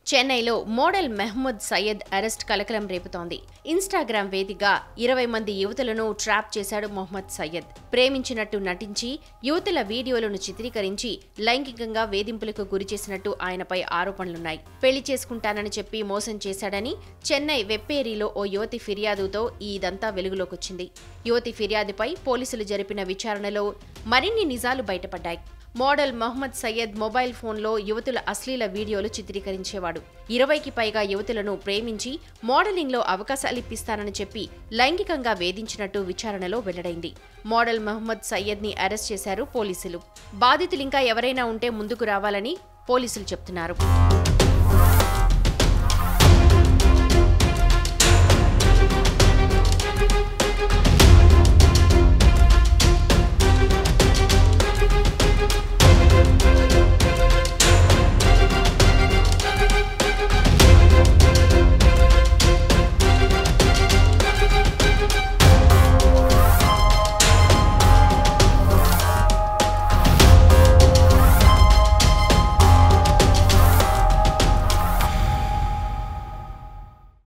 చెన్నైలో model మెహ్మూద్ Syed arrest కలకలం రేపుతోంది ఇన్స్టాగ్రామ్ వేదికగా ఇరవై మంది యువతులను ట్రాప్ చేశాడు మొహమ్మద్ సయ్యద్ ప్రేమించినట్టు నటించి యువతుల వీడియోలను చిత్రీకరించి లైంగికంగా వేధింపులకు గురి చేసినట్టు ఆయనపై ఆరోపణలున్నాయి పెళ్లి చేసుకుంటానని చెప్పి మోసం చేశాడని చెన్నై వెప్పేరిలో ఓ యువతి ఫిర్యాదుతో ఈ ఇదంతా వెలుగులోకొచ్చింది యువతి ఫిర్యాదుపై పోలీసులు జరిపిన విచారణలో మరిన్ని నిజాలు బయటపడ్డాయి మోడల్ మహమ్మద్ సయ్యద్ మొబైల్ ఫోన్లో యువతుల అశ్లీల వీడియోలు చిత్రీకరించేవాడు ఇరవైకి పైగా యువతులను ప్రేమించి మోడలింగ్లో అవకాశాలిప్పిస్తానని చెప్పి లైంగికంగా వేధించినట్టు విచారణలో వెల్లడైంది మోడల్ మహమ్మద్ సయ్యద్ని అరెస్ట్ చేశారు పోలీసులు బాధితులింకా ఎవరైనా ఉంటే ముందుకు రావాలని పోలీసులు చెప్తున్నారు